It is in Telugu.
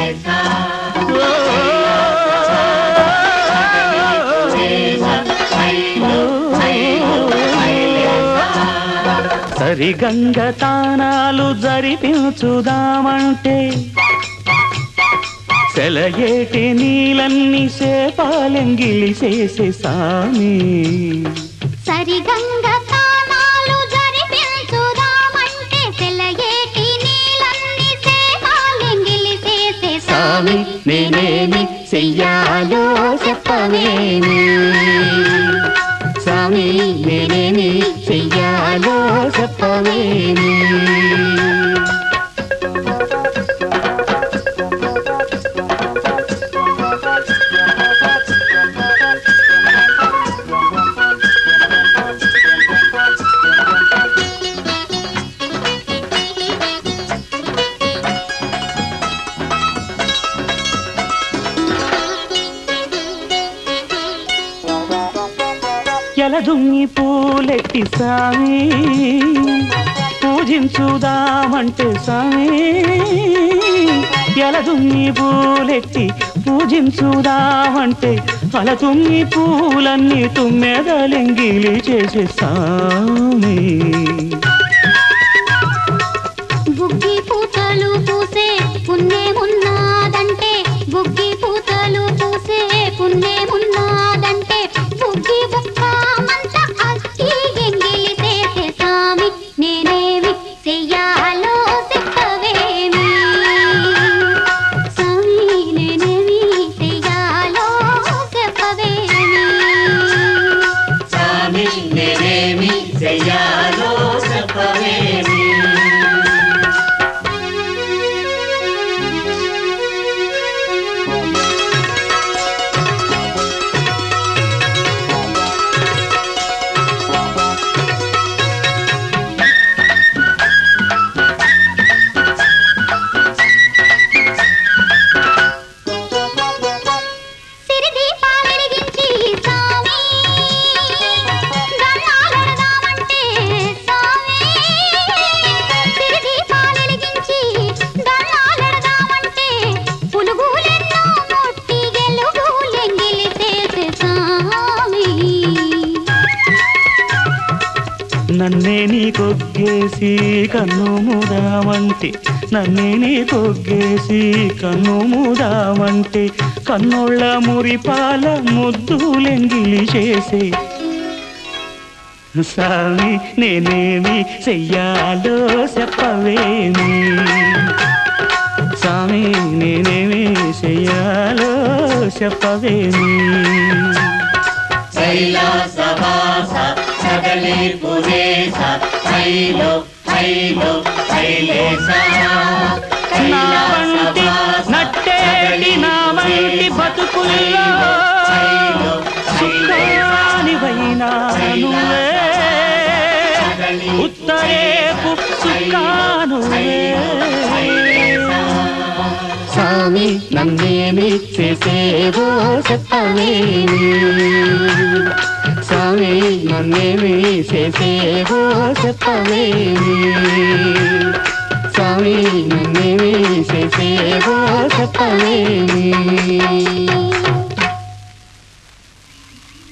సరిగంగ తానాలు జరిపించుదామంటే సెలయేటి నీలన్నీ సేపాలెంగిలి చేసే సామి సరిగంగ తానాలు జరిపించుదామంటే సెలయేటి నీలన్నీ సేవాలెంగిలి చేసే సామి నేనేమి చెయ్యాలో చెప్పవేమి స్వామి నేనేమి చెయ్యాలో చెప్పవేమి ఎలదుమ్మి పూలెట్టి సామి పూజించుదామంటే సామి ఎలదుమ్మి పూలెట్టి పూజించుదామంటే అలతుమ్మి పూలన్నీ తుమ్మెదలింగిలి చేసే సామి బుగ్గి పూతలు పూసే పుణ్యమున్నాదంటే బుగ్గి పూతలు పూసే పుణ్యమున్నాదంటే బుగ్గి బుక్కమంత అక్కి ఎంగిలి చేసే సామి నేనేమి చెయ్యాలో చెప్పవేమి సామి నేనేమి చెయ్యాలో చెప్పవేమి స్వామి నేనేమి చెయ్యాలో చెప్పవేమి సిరి దీపాలెలిగించి సామి దండాలెడదామంటే సామి సిరి దీపాలెలిగించి దండాలెడదామంటే పులుగులెన్నో ముట్టి గెలుగులెంగిలి చేసే సామి నన్నే నీ కొగ్గేసి కన్ను మూదామంటే నన్నే నీ కొగ్గేసి కన్ను మూదామంటే కన్నోళ్ళ మురిపాల ముద్దులెంగిలి చేసే స్వామి నేనేమి చెయ్యాలో చెప్పవేమి స్వామి నేనేమి చెయ్యాలో చెప్పవేమి కైలాసవాస సగలి పురేశ హైలో హైలో హైలేశ నా వంటి నట్టేటి నా వంటి బతుకుల్లో సుఖానివైనా నువ్వే ఉత్తరేపు సుఖానువే స్వామి నన్నేమి చేసేవో చెప్పవేమి స్వామి నన్నేమి చేసేవో చెప్పవేమి స్వామి నన్నేమి చేసేవో చెప్పవేమి